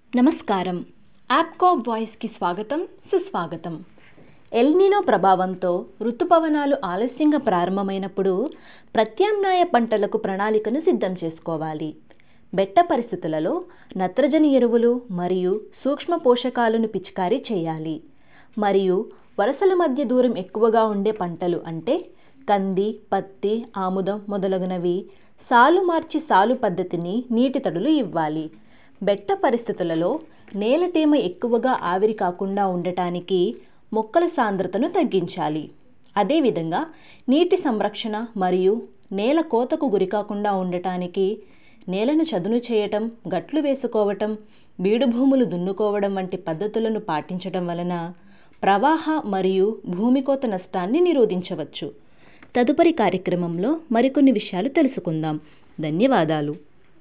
నమస్కారం యాప్కో వాయిస్కి స్వాగతం సుస్వాగతం ఎల్నినో ప్రభావంతో ఋతుపవనాలు ఆలస్యంగా ప్రారంభమైనప్పుడు ప్రత్యామ్నాయ పంటలకు ప్రణాళికను సిద్ధం చేసుకోవాలి బెట్ట పరిస్థితులలో నత్రజని ఎరువులు మరియు సూక్ష్మ పోషకాలను పిచికారీ చేయాలి మరియు వరుసల మధ్య దూరం ఎక్కువగా ఉండే పంటలు అంటే కంది పత్తి ఆముదం మొదలగునవి సాలు మార్చి సాలు పద్ధతిని నీటి తడులు ఇవ్వాలి బెట్ట పరిస్థితులలో నేల తేమ ఎక్కువగా ఆవిరి కాకుండా ఉండటానికి మొక్కల సాంద్రతను తగ్గించాలి అదేవిధంగా నీటి సంరక్షణ మరియు నేల కోతకు గురికాకుండా ఉండటానికి నేలను చదును చేయటం గట్లు వేసుకోవటం బీడు భూములు దున్నుకోవడం వంటి పద్ధతులను పాటించడం వలన ప్రవాహ మరియు భూమి కోత నష్టాన్ని నిరోధించవచ్చు తదుపరి కార్యక్రమంలో మరికొన్ని విషయాలు తెలుసుకుందాం ధన్యవాదాలు